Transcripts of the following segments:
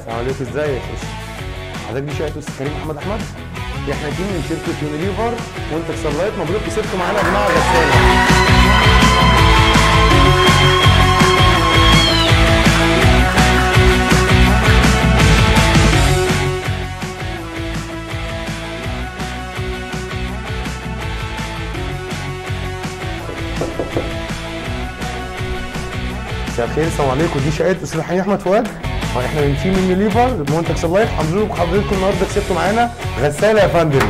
السلام عليكم ازيك حضرتك دي شقه استاذ كريم محمد احمد احنا تيم من شركه يونيليفر منتج سلايت مبروك كسبتوا معانا يا جماعه غساله مساء الخير السلام عليكم دي شقه استاذ حنين احمد فؤاد اه احنا من تيم يونيليفر منتج سلايت حضرتك حضرتكم النهارده كسبتوا معانا غساله يا فندم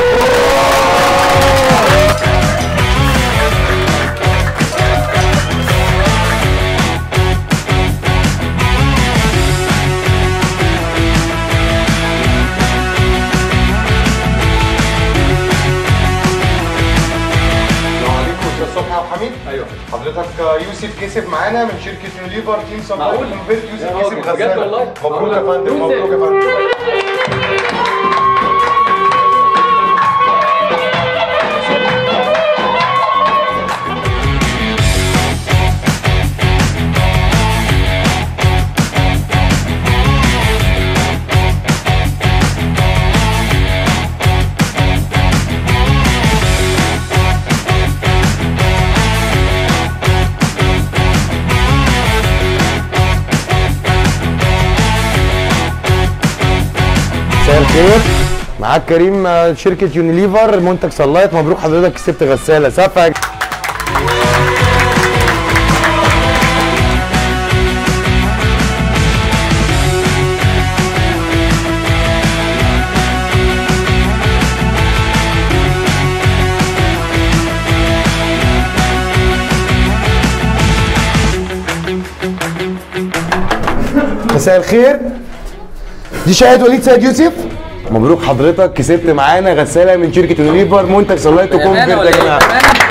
السلام عليكم استاذ صبحي ابو حميد ايوه حضرتك يوسف كسب معانا من شركه يونيليفر تيم سبلاي معقول؟ كونفيرت يوسف يا كسب راجل، غساله بجد والله؟ مبروك يا فندم يوسف. مبروك يا فندم مساء الخير معاك كريم آه، شركة يونيليفر منتج سلايت مبروك حضرتك كسبت غسالة سفك مساء الخير دي شهادة وليد سيد يوسف مبروك حضرتك كسبت معانا غسالة من شركة يونيليفر منتج سلايت بأمانة وكونفيرت ولا يا إيه؟ جماعة بأمانة؟